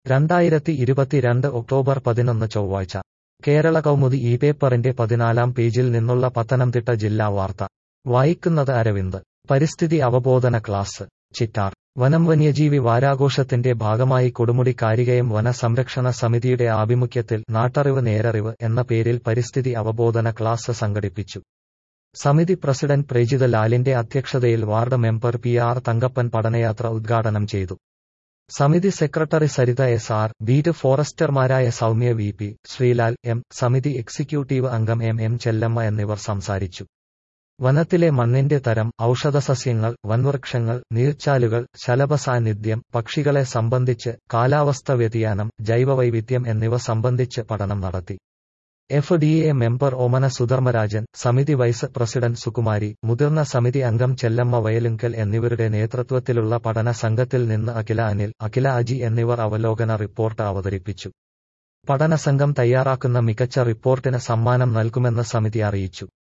രണ്ടായിരത്തി ഇരുപത്തിരണ്ട് ഒക്ടോബർ പതിനൊന്ന് ചൊവ്വാഴ്ച കേരള കൗമുദി ഈ പേപ്പറിന്റെ പതിനാലാം പേജിൽ നിന്നുള്ള പത്തനംതിട്ട ജില്ലാ വാർത്ത വായിക്കുന്നത് അരവിന്ദ് പരിസ്ഥിതി അവബോധന ക്ലാസ് ചിറ്റാർ വനം വന്യജീവി വാരാഘോഷത്തിന്റെ ഭാഗമായി കൊടുമുടി കാരികയം വന സംരക്ഷണ സമിതിയുടെ ആഭിമുഖ്യത്തിൽ നാട്ടറിവ് നേരറിവ് എന്ന പേരിൽ പരിസ്ഥിതി അവബോധന ക്ലാസ് സംഘടിപ്പിച്ചു സമിതി പ്രസിഡന്റ് പ്രേജിത ലാലിന്റെ അധ്യക്ഷതയിൽ ward member P R Thankappan പഠനയാത്ര ഉദ്ഘാടനം ചെയ്തു സമിതി secretary Saritha S R beat ഫോറസ്റ്റർമാരായ Soumya V P Sreelal M സമിതി എക്സിക്യൂട്ടീവ് അംഗം എം എം ചെല്ലമ്മ എന്നിവർ സംസാരിച്ചു വനത്തിലെ മണ്ണിന്റെ തരം ഔഷധസസ്യങ്ങൾ വൻവൃക്ഷങ്ങൾ നീർച്ചാലുകൾ ശലഭസാന്നിധ്യം പക്ഷികളെ സംബന്ധിച്ച് കാലാവസ്ഥ വ്യതിയാനം ജൈവവൈവിധ്യം എന്നിവ സംബന്ധിച്ച് പഠനം നടത്തി F D A member Omana Sudharmarajan സമിതി വൈസ് പ്രസിഡന്റ് സുകുമാരി മുതിർന്ന സമിതി അംഗം ചെല്ലമ്മ വയലുങ്കൽ എന്നിവരുടെ നേതൃത്വത്തിലുള്ള പഠന സംഘത്തിൽ നിന്ന് അഖില അനിൽ അഖില അജി എന്നിവർ അവലോകന റിപ്പോർട്ട് അവതരിപ്പിച്ചു പഠനസംഘം തയ്യാറാക്കുന്ന മികച്ച റിപ്പോർട്ടിന് സമ്മാനം നൽകുമെന്ന് സമിതി അറിയിച്ചു